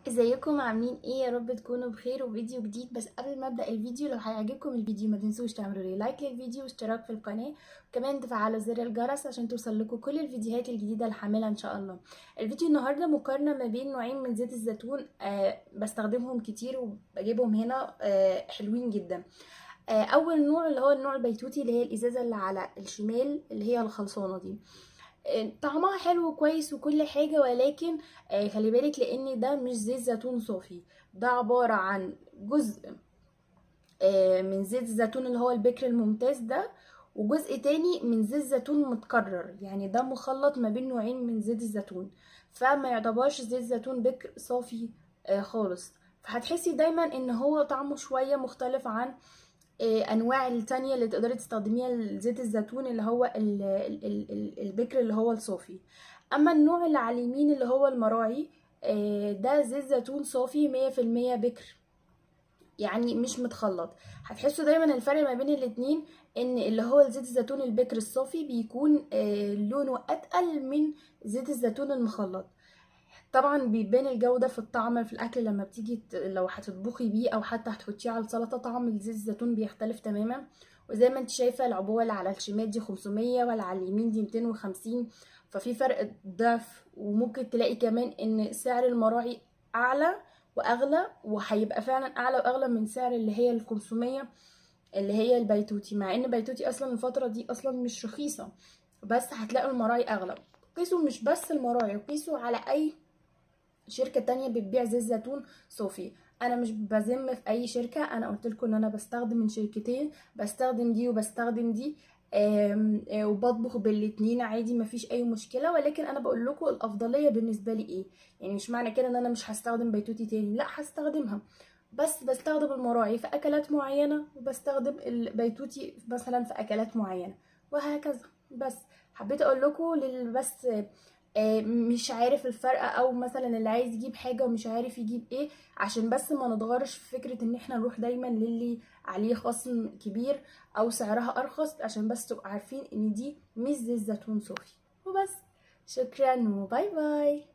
ازيكم عاملين ايه يا رب تكونوا بخير وفيديو جديد بس قبل ما ابدا الفيديو لو هيعجبكم الفيديو ما تنسوش تعملوا لي لايك للفيديو واشتراك في القناه وكمان تفعلوا زر الجرس عشان توصل لكم كل الفيديوهات الجديده اللي هعملها ان شاء الله الفيديو النهارده مقارنه ما بين نوعين من زيت الزيتون آه بستخدمهم كتير وبجيبهم هنا آه حلوين جدا آه اول نوع اللي هو النوع البيتوتي اللي هي الازازه اللي على الشمال اللي هي الخلصانه دي طعمها حلو وكويس وكل حاجة ولكن آه خلي بالك لان ده مش زيت زيتون صافي ده عبارة عن جزء آه من زيت الزيتون اللي هو البكر الممتاز ده وجزء تاني من زيت زيتون متكرر يعني ده مخلط ما بين نوعين من زيت الزيتون فما يعتبرش زيت زيتون بكر صافي آه خالص فهتحسي دايما ان هو طعمه شوية مختلف عن انواع التانية اللي تقدري تستخدميها زيت الزيتون اللي هو ال ال ال البكر اللي هو الصافي اما النوع اللي على اليمين اللي هو المراعي ده زيت زيتون صافي مية في المية بكر يعني مش متخلط هتحسوا دايما الفرق ما بين الاتنين ان اللي هو زيت الزيتون البكر الصافي بيكون لونه اتقل من زيت الزيتون المخلط طبعا بيبان الجودة في الطعم في الأكل لما بتيجي لو هتطبخي بيه أو حتى هتحطيه على السلطة طعم زيت الزيتون بيختلف تماما وزي ما انت شايفة العبوة اللي على الشمال دي 500 ولا على اليمين دي 250 ففي فرق ضعف وممكن تلاقي كمان ان سعر المراعي أعلى وأغلى وهيبقى فعلا أعلى وأغلى من سعر اللي هي ال 500 اللي هي البيتوتي مع ان بيتوتي أصلا الفترة دي أصلا مش رخيصة بس هتلاقوا المراعي أغلى قيسوا مش بس المراعي قيسوا على أي شركه تانية بتبيع زيت زيتون صافي انا مش بذم في اي شركه انا قلت لكم ان انا بستخدم من شركتين بستخدم دي وبستخدم دي آم آم وبطبخ بالاتنين عادي مفيش اي مشكله ولكن انا بقول لكم الافضليه بالنسبه لي ايه يعني مش معنى كده ان انا مش هستخدم بيتوتي تاني لا هستخدمها بس بستخدم المراعي في اكلات معينه وبستخدم البيتوتي مثلا في اكلات معينه وهكذا بس حبيت اقول لكم بس مش عارف الفرق او مثلا اللي عايز يجيب حاجه ومش عارف يجيب ايه عشان بس ما نتغرش في فكره ان احنا نروح دايما للي عليه خصم كبير او سعرها ارخص عشان بس تبقوا عارفين ان دي مش زيت زيتون صافي وبس شكرا وباي باي